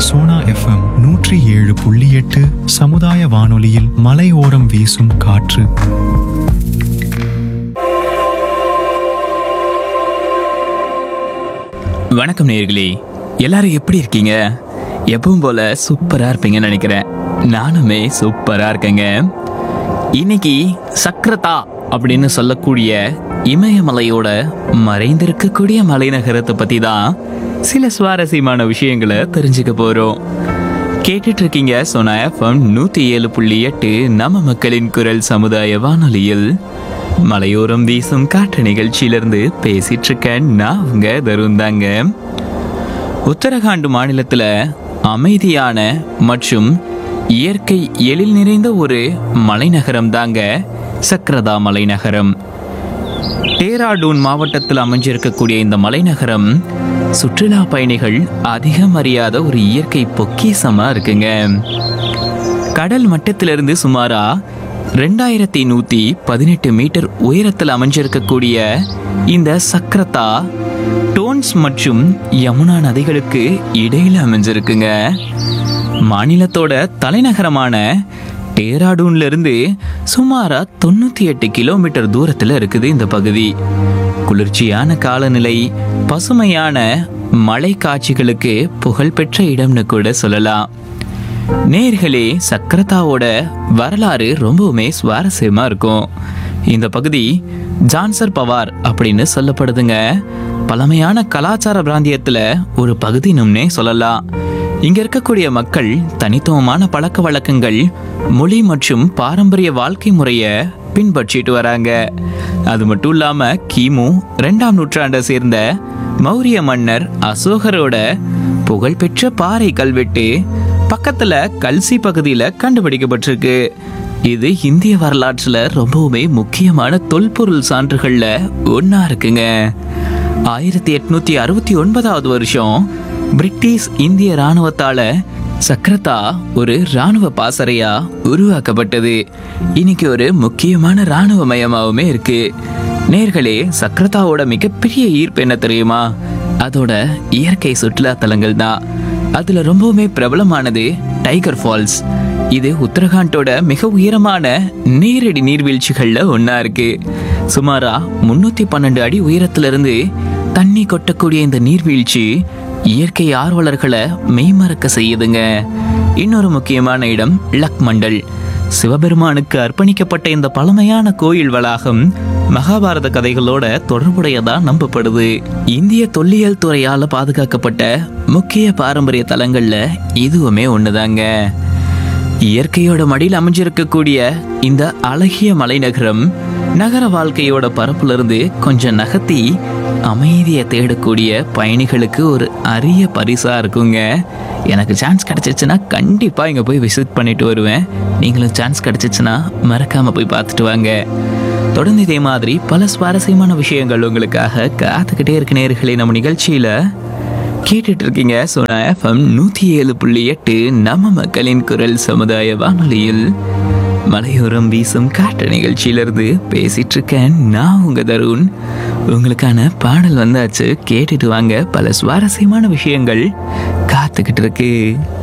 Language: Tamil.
சோனா எஃப்எம் நூற்றி ஏழு புள்ளி எட்டு சமுதாய வானொலியில் மலையோரம் வீசும் காற்று வணக்கம் நேயர்களே எல்லாரும் எப்படி இருக்கீங்க எப்பவும் போல சூப்பரா இருப்பீங்கன்னு நினைக்கிறேன் நானுமே சூப்பரா இருக்கேங்க இன்னைக்கு சக்ரதா அப்படின்னு சொல்லக்கூடிய இமயமலையோட மறைந்திருக்கக்கூடிய மலைநகரத்தை பத்தி தான் சில சுவாரஸ்யமான விஷயங்களை தெரிஞ்சுக்க போறோம் கேட்டுட்டு இருக்கீங்க சோனா எஃப்எம் நூத்தி ஏழு புள்ளி எட்டு நம்ம மக்களின் குரல் சமுதாய வானொலியில் மலையோரம் வீசும் காற்று நிகழ்ச்சியிலிருந்து பேசிட்டு இருக்கேன் நான் உங்க தருண் தாங்க உத்தரகாண்ட் மாநிலத்துல அமைதியான மற்றும் இயற்கை எழில் நிறைந்த ஒரு மலைநகரம் தாங்க சக்ரதா மலைநகரம் டேராடூன் மாவட்டத்தில் அமைஞ்சிருக்கக்கூடிய இந்த மலைநகரம் சுற்றுலா பயணிகள் அதிகம் அறியாத ஒரு இயற்கை பொக்கிசமா இருக்குங்க கடல் மட்டத்திலிருந்து சுமாரா ரெண்டாயிரத்தி நூத்தி பதினெட்டு மீட்டர் உயரத்தில் அமைஞ்சிருக்கக்கூடிய இந்த சக்ரதா டோன்ஸ் மற்றும் யமுனா நதிகளுக்கு இடையில அமைஞ்சிருக்குங்க மாநிலத்தோட தலைநகரமான டேராடூன்ல இருந்து சுமாரா தொண்ணூத்தி எட்டு கிலோமீட்டர் தூரத்துல இருக்குது இந்த பகுதி குளிர்ச்சியான காலநிலை பசுமையான மலை காட்சிகளுக்கு புகழ்பெற்ற இடம்னு கூட சொல்லலாம் நேர்களே சக்கரதாவோட வரலாறு ரொம்பவுமே சுவாரஸ்யமா இருக்கும் இந்த பகுதி ஜான்சர் பவார் அப்படின்னு சொல்லப்படுதுங்க பழமையான கலாச்சார பிராந்தியத்துல ஒரு பகுதினும்னே சொல்லலாம் இங்க இருக்கக்கூடிய மக்கள் தனித்துவமான பழக்க வழக்கங்கள் மொழி மற்றும் பாரம்பரிய வாழ்க்கை முறைய பின்பற்றிட்டு வராங்க அது மட்டும் இல்லாம கிமு ரெண்டாம் நூற்றாண்டை சேர்ந்த மௌரிய மன்னர் அசோகரோட புகழ்பெற்ற பாறை கல்வெட்டு பக்கத்துல கல்சி பகுதியில கண்டுபிடிக்கப்பட்டிருக்கு இது இந்திய வரலாற்றுல ரொம்பவுமே முக்கியமான தொல்பொருள் சான்றுகள்ல ஒண்ணா இருக்குங்க ஆயிரத்தி எட்நூத்தி அறுபத்தி ஒன்பதாவது வருஷம் பிரிட்டிஷ் இந்திய ராணுவத்தால சக்ரதா ஒரு ராணுவ பாசறையா உருவாக்கப்பட்டது இன்னைக்கு ஒரு முக்கியமான ராணுவ மயமாவுமே இருக்கு நேர்களே சக்ரதாவோட மிகப்பெரிய ஈர்ப்பு என்ன தெரியுமா அதோட இயற்கை சுற்றுலா தலங்கள் தான் அதுல ரொம்பவுமே பிரபலமானது டைகர் ஃபால்ஸ் இது உத்தரகாண்டோட மிக உயரமான நேரடி நீர்வீழ்ச்சிகள்ல ஒண்ணா இருக்கு சுமாரா முன்னூத்தி பன்னெண்டு அடி உயரத்துல இருந்து தண்ணி கொட்டக்கூடிய இந்த நீர்வீழ்ச்சி இயற்கை ஆர்வலர்களை மெய்மறக்க செய்யுதுங்க இன்னொரு முக்கியமான இடம் லக் மண்டல் சிவபெருமானுக்கு அர்ப்பணிக்கப்பட்ட இந்த பழமையான கோயில் வளாகம் மகாபாரத கதைகளோட தொடர்புடையதா நம்பப்படுது இந்திய தொல்லியல் துறையால பாதுகாக்கப்பட்ட முக்கிய பாரம்பரிய தலங்கள்ல இதுவுமே ஒண்ணுதாங்க இயற்கையோட மடியில் அமைஞ்சிருக்கக்கூடிய இந்த அழகிய மலைநகரம் நகர வாழ்க்கையோட பரப்புல இருந்து கொஞ்சம் நகர்த்தி அமைதியை தேடக்கூடிய பயணிகளுக்கு ஒரு அரிய பரிசா இருக்குங்க எனக்கு சான்ஸ் கிடைச்சிச்சுன்னா கண்டிப்பா இங்க போய் விசிட் பண்ணிட்டு வருவேன் நீங்களும் சான்ஸ் கிடைச்சிச்சுன்னா மறக்காம போய் பார்த்துட்டு வாங்க தொடர்ந்து இதே மாதிரி பல சுவாரஸ்யமான விஷயங்கள் உங்களுக்காக காத்துக்கிட்டே இருக்க நேர்களே நம்ம நிகழ்ச்சியில கேட்டுட்டு இருக்கீங்க சோனா எஃப்எம் நூத்தி ஏழு புள்ளி எட்டு நம்ம மக்களின் குரல் சமுதாய வானொலியில் மலையோரம் வீசும் காற்று நிகழ்ச்சியிலிருந்து பேசிட்டு இருக்கேன் நான் உங்க தருண் உங்களுக்கான பாடல் வந்தாச்சு கேட்டுட்டு வாங்க பல சுவாரஸ்யமான விஷயங்கள் காத்துக்கிட்டு இருக்கு